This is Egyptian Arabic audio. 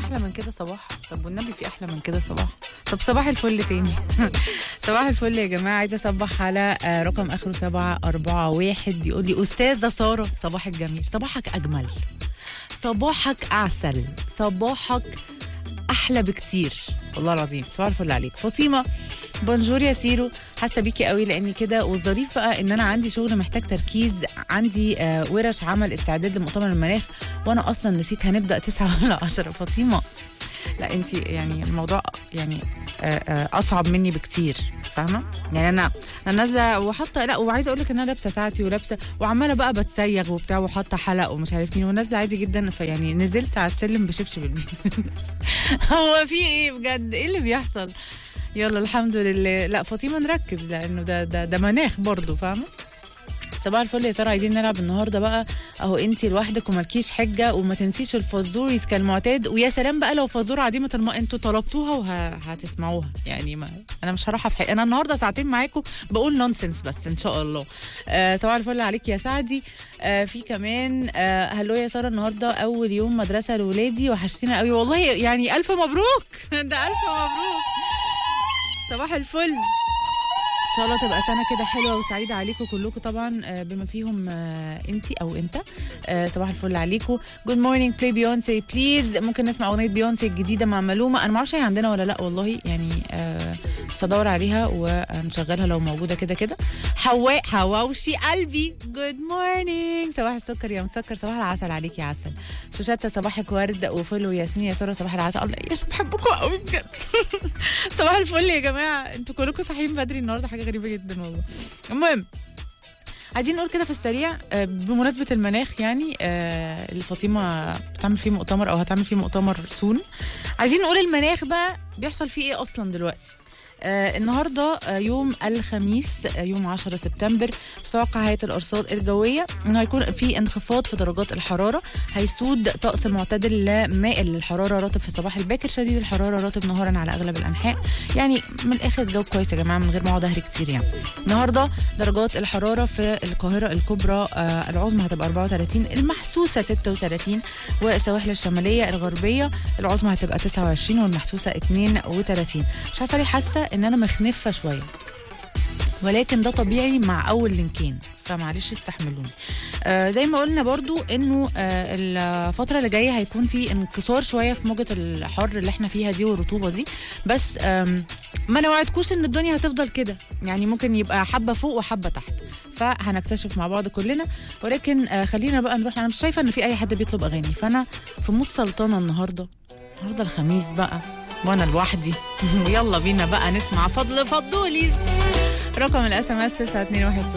احلى من كده صباح طب والنبي في احلى من كده صباح طب صباح الفل تاني صباح الفل يا جماعه عايزه اصبح على آه، رقم اخره سبعة أربعة واحد بيقول لي استاذه ساره صباح الجميل صباحك اجمل صباحك اعسل صباحك احلى بكتير والله العظيم صباح الفل عليك فاطمه بونجور يا سيرو حاسه بيكي قوي لاني كده والظريف بقى ان انا عندي شغل محتاج تركيز عندي آه ورش عمل استعداد لمؤتمر المناخ وانا اصلا نسيت هنبدا تسعة ولا عشرة فاطمه لا انت يعني الموضوع يعني آه، آه، اصعب مني بكتير فاهمه يعني انا انا نازله وحاطه لا وعايزه اقول لك ان انا لابسه ساعتي ولابسه وعماله بقى بتسيغ وبتاع وحاطه حلق ومش عارف مين ونازله عادي جدا فيعني نزلت على السلم بشبشب البيت هو في ايه بجد ايه اللي بيحصل يلا الحمد لله لا فاطمه نركز لانه ده ده ده مناخ برضه فاهمه صباح الفل يا ساره عايزين نلعب النهارده بقى اهو انت لوحدك ومالكيش حجه وما تنسيش الفازوريز كالمعتاد ويا سلام بقى لو فازوره عديمه الماء انتوا طلبتوها وهتسمعوها يعني ما انا مش هروح في حق انا النهارده ساعتين معاكم بقول نونسنس بس ان شاء الله آه صباح الفل عليك يا سعدي آه في كمان آه هلو يا ساره النهارده اول يوم مدرسه لاولادي وحشتينا قوي والله يعني الف مبروك ده الف مبروك صباح الفل ان شاء الله تبقى سنه كده حلوه وسعيده عليكم كلكم طبعا آه، بما فيهم انت او انت آه، صباح الفل عليكم جود مورنينج بلاي بيونسي بليز ممكن نسمع اغنيه بيونسي الجديده مع ملومه انا ما اعرفش هي عندنا ولا لا والله يعني آه، بس ادور عليها ونشغلها لو موجوده كده كده حواء حواوشي قلبي جود مورنينج صباح السكر يا مسكر صباح العسل عليك يا عسل شوشتة صباحك ورد وفل وياسمين يا ساره صباح العسل الله يا بحبكم قوي بجد صباح الفل يا جماعه انتوا كلكم صاحيين بدري النهارده حاجه غريبه جدا والله المهم عايزين نقول كده في السريع آه، بمناسبة المناخ يعني آه، اللي فاطمة بتعمل فيه مؤتمر أو هتعمل فيه مؤتمر سون عايزين نقول المناخ بقى بيحصل فيه إيه أصلا دلوقتي آه النهارده آه يوم الخميس آه يوم 10 سبتمبر تتوقع هيئه الارصاد الجويه انه هيكون في انخفاض في درجات الحراره هيسود طقس معتدل لا مائل للحراره رطب في الصباح الباكر شديد الحراره رطب نهارا على اغلب الانحاء يعني من الاخر الجو كويس يا جماعه من غير ما اقعد اهري كتير يعني النهارده درجات الحراره في القاهره الكبرى آه العظمى هتبقى 34 المحسوسه 36 والسواحل الشماليه الغربيه العظمى هتبقى 29 والمحسوسه 32 مش عارفه ليه حاسه ان انا مخنفه شويه ولكن ده طبيعي مع اول لينكين فمعلش استحملوني آه زي ما قلنا برضو انه آه الفتره اللي جايه هيكون في انكسار شويه في موجه الحر اللي احنا فيها دي والرطوبه دي بس آم ما نوعدكوش ان الدنيا هتفضل كده يعني ممكن يبقى حبه فوق وحبه تحت فهنكتشف مع بعض كلنا ولكن آه خلينا بقى نروح انا مش شايفه ان في اي حد بيطلب اغاني فانا في مود سلطنه النهارده النهارده الخميس بقى وانا لوحدي يلا بينا بقى نسمع فضل فضوليز رقم الاس ام اس 921